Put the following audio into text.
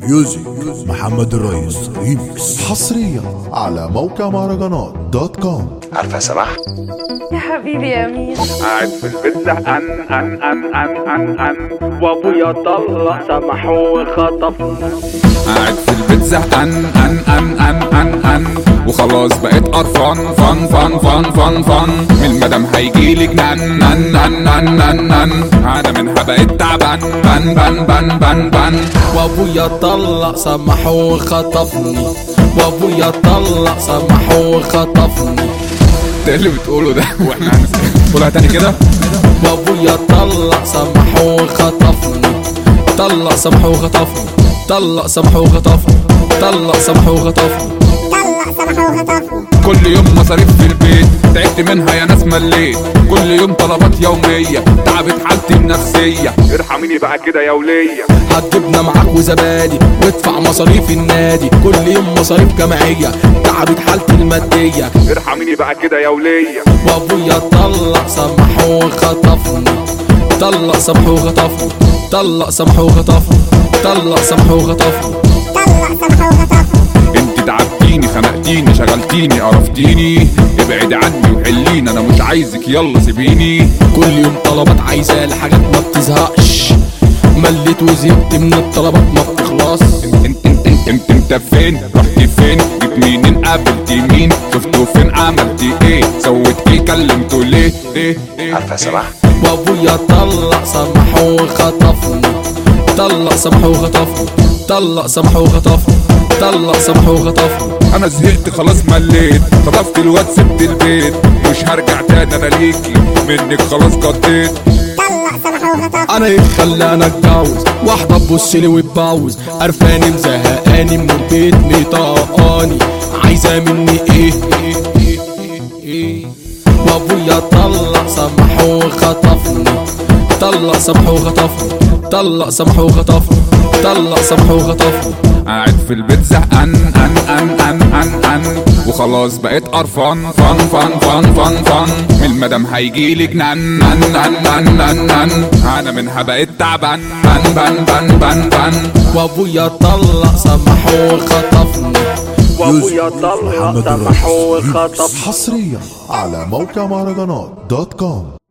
ميوزك محمد الرئيس ريميكس حصريا على موقع مهرجانات دوت كوم عارفه يا سماح يا حبيبي يا امير قاعد في البيت زهقان ان ان ان ان ان وابويا طلع سمح وخطفنا قاعد في البيت زهقان ان ان ان ان ان وخلاص بقيت قرفان فن فن فن فن فن من المدام هيجيلي جنان نن نن نن نن نن انا منها بقيت تعبان بن بن بن بن بن وابويا طلق سمح وخطفني وابويا طلق سمح وخطفني ده اللي بتقوله ده واحنا هنسمع قولها تاني كده وابويا طلق سمح وخطفني طلق سمح وخطفني طلق سمح وخطفني طلق سمح وخطفني كل يوم مصاريف في البيت تعبت منها يا ناس مليت كل يوم طلبات يومية تعبت حالتي النفسية ارحميني بقى كده يا ولية هتجيبنا معاك وزبادي وادفع مصاريف النادي كل يوم مصاريف جمعية تعبت حالتي المادية ارحميني بقى كده يا ولية وابويا طلق سمح وخطفني طلق سمح وخطفني طلق سمح وخطفني طلق سمح وخطفني انت تعبتيني خنقتيني شغلتيني قرفتيني ابعد عني وحليني انا مش عايزك يلا سيبيني كل يوم طلبات عايزاه لحاجات ما بتزهقش مليت وزهقت من الطلبات ما بتخلص انت انت انت انت, انت فين رحتي فين جيت منين قابلتي مين شفتوا فين عملتي ايه سويت ايه كلمته ليه ليه ليه عارفه يا سماح وابويا طلق سمح وخطفني طلق سمح وخطفني طلق سمح وخطفني طلق سمح وخطفني انا زهقت خلاص مليت خطفت الواد سبت البيت مش هرجع تاني انا ليكي منك خلاص قضيت انا ايه خلاني اتجوز واحده تبص لي وتبوز قرفاني مزهقاني من البيت مطقاني عايزه مني ايه إيه إيه إيه إيه وابويا طلق سمح وخطفني طلق سمح وخطفني طلق سمح وخطفني طلق سمح وخطفني قاعد في البيت زهقان ان ان ان ان ان وخلاص بقيت قرفان فن فن فن فن فن من المدام هيجيلي جنان نن نن نن نن نن انا منها بقيت تعبان بن بن بن بن بن وابويا طلق سمح وخطفني وابويا طلع محمد سمح الرئيس وخطفنا حصريا على موقع مهرجانات دوت كوم